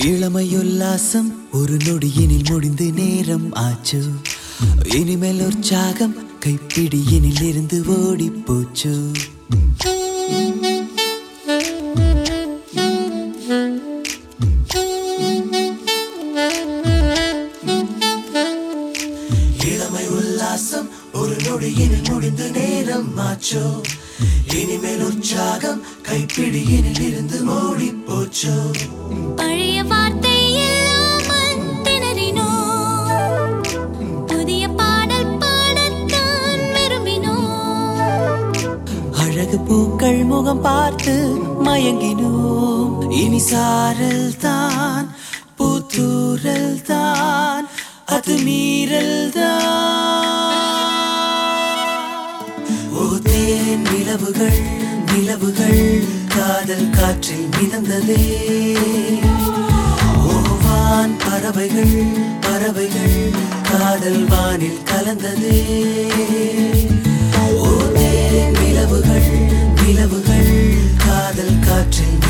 இளமையுல்லாசம் ஒரு நொடியினில் முடிந்து நேரம் ஆச்சு இனிமேல் உற்சாகம் கைப்பிடியினில் இருந்து ஓடி போச்சு இளமை உல்லாசம் ஒரு நொடியினில் முடிந்து நேரம் ஆச்சு இனிமேல் உற்சாகம் கைப்பிடியினில் இருந்து ஓடி போச்சு பழைய வார்த்தை இல்லாமல் திணறினோம் புதிய பாடல் பாடத்தான் விரும்பினோம் அழகு பூக்கள் முகம் பார்த்து மயங்கினோம் இனி சாரல் தான் பூத்தூரல் தான் அது மீறல் தான் ஓ தேன் நிலவுகள் நிலவுகள் காதல் காற்றில் மிதந்ததே ஓவான் பறவைகள் பறவைகள் காதல் வானில் கலந்ததே ஓ தேன் நிலவுகள் நிலவுகள் காதல் காற்றில்